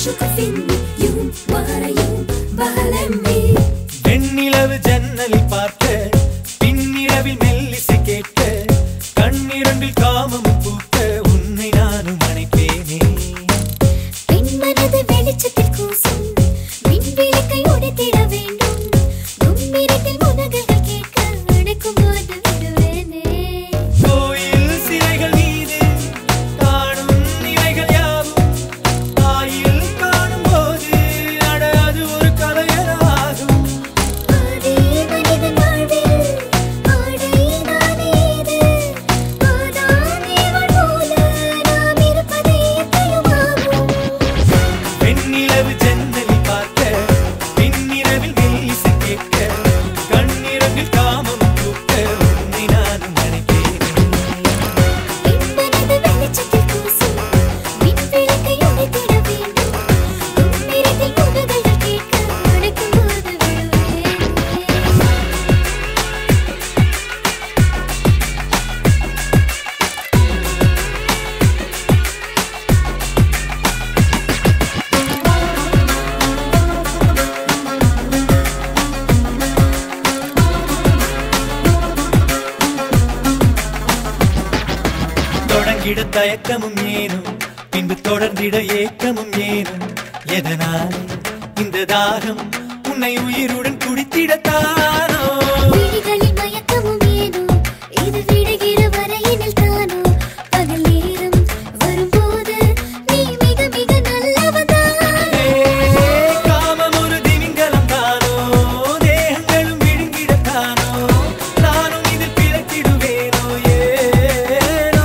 شوكة فيني يوم ورا يوم بحلم بيه வெண்ணிலவு ஜன்னலில் பார்க்க பின்னிரவில் மெல்லிசை கேட்க கண்ணிரண்டில் காமம் பூக்க உன்னை நானும் அணைப்பேனே பெண் மனது வெளிச்சத்தில் கூசும் மின் விளக்கை உடைத்திட வேண்டும் கும்மிரட்டில் முனகங்கள் கேட்க அடைக்கும் போது விடுவேனே கோயில் சிலைகள் மீது காணும் நிலைகள் யாவும் தாயில் காணும் போது அட அது ஒரு கலையராகும் ஆதி மனித வாழ்வில் ஆடைதானே இது ஆதாம் ஏவல் போல நாம் இருப்பதே இயற்கையுமாகும் வெண்ணிலவு ஜன்னலில் பார்க்க பின்னிரவில் மெல்லிசை கேட்க கண்ணிரண்டில் காமம் பூக்க உன்னை நானும் அணைப்பேனே பெண்மனது வெளிச்சத்தில் கூசும் மின் விளக்கை உடைத்திட வேண்டும் கும்மிரட்டில் முனகங்கள் கேட்க அடைக்கும் போது விடுவேனே தொடங்கிட தயக்கமும் ஏனும் பின்பு தொடர்ந்திட ஏக்கமும் ஏனும் எதனால் இந்த தாகம் உன்னை உயிருடன் குடித்திடத்தானோ விழிகளில் மயக்கமும் ஏனோ இது விடுகிற வரையினில் தானோ பகல் நேரம் வரும்போது நீ மிக மிக நல்லவதானே ஏ, காமம் ஒரு திமிங்கலம் தானோ தேகங்களும் விழுங்கிடத்தானோ நானும் இதில் பிறக்கிடுவேனோ ஏனோ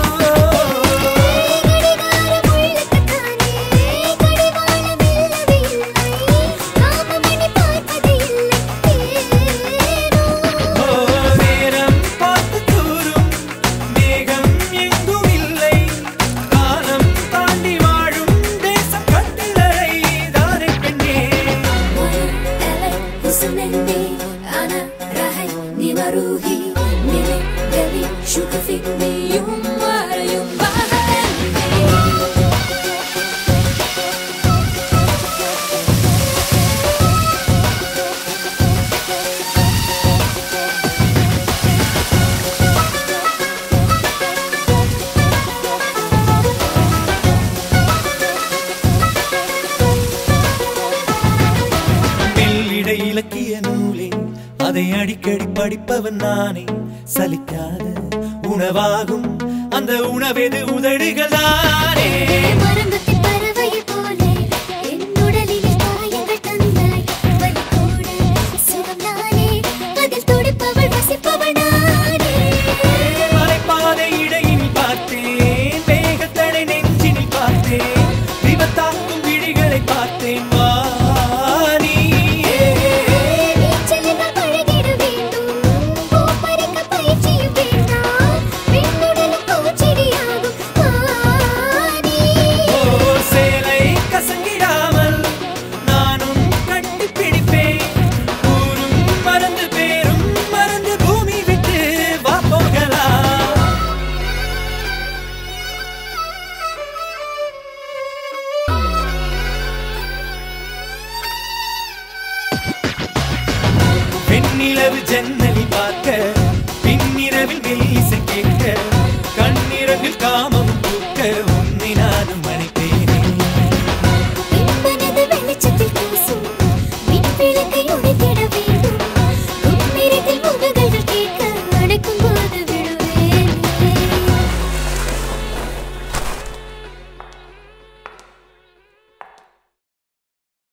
கடிகாரம் உள்ளத்துத்தானே கடிவாளம் இல்லவே இல்லை காமமணி பார்ப்பது இல்லை ஏனோ ஓ, நேரம் பார்த்து தூரும் மேகம் எங்கும் இல்லை காலம் தாண்டி வாழும் தேசம் கட்டிலறை தானே பெண்ணே حسنني أنا راحي نيما روحي نيلي قلبي شوك فيني يوم ورا يوم بحلم மெல்லிட இலக்கிய நூலே அதை அடிக்கடி படிப்பவன் நானே சலிக்காத உணவாகும் அந்த உணவெது உதடுகள் தானே மரங்கத்தின் பறவையைப் போலே என் உடலிலே காயங்கள் தந்தாய். வலிக்கூட சுகம் நானே, அதில் துடிப்பவள் ரசிப்பவள் நானே. மலைப்பாதை இடையில் பார்த்தேன் வேகத்தடை நெஞ்சினில் பார்த்தேன் விபத்தாக்கும் விழிகளை பார்த்தேன் வாணியே. நீச்சலினால் பழகிட வேண்டும். பூ பறிக்க பயிற்சியும் வேண்டாம். பெண்ணுடலும் பூச்செடியாகும் வாணி. ஓ சேலை கசங்கிடாமல் நானும் கட்டி பிடிப்பேன் ஊரும் மறந்து பேரும் மறந்து பூமி விட்டு வா போகலாம் பெண்ணிலவு ஜன்னலில் பார்க்க பின்னிரவில் மெல்லிசை கேட்க கண்ணிரவில் காமம்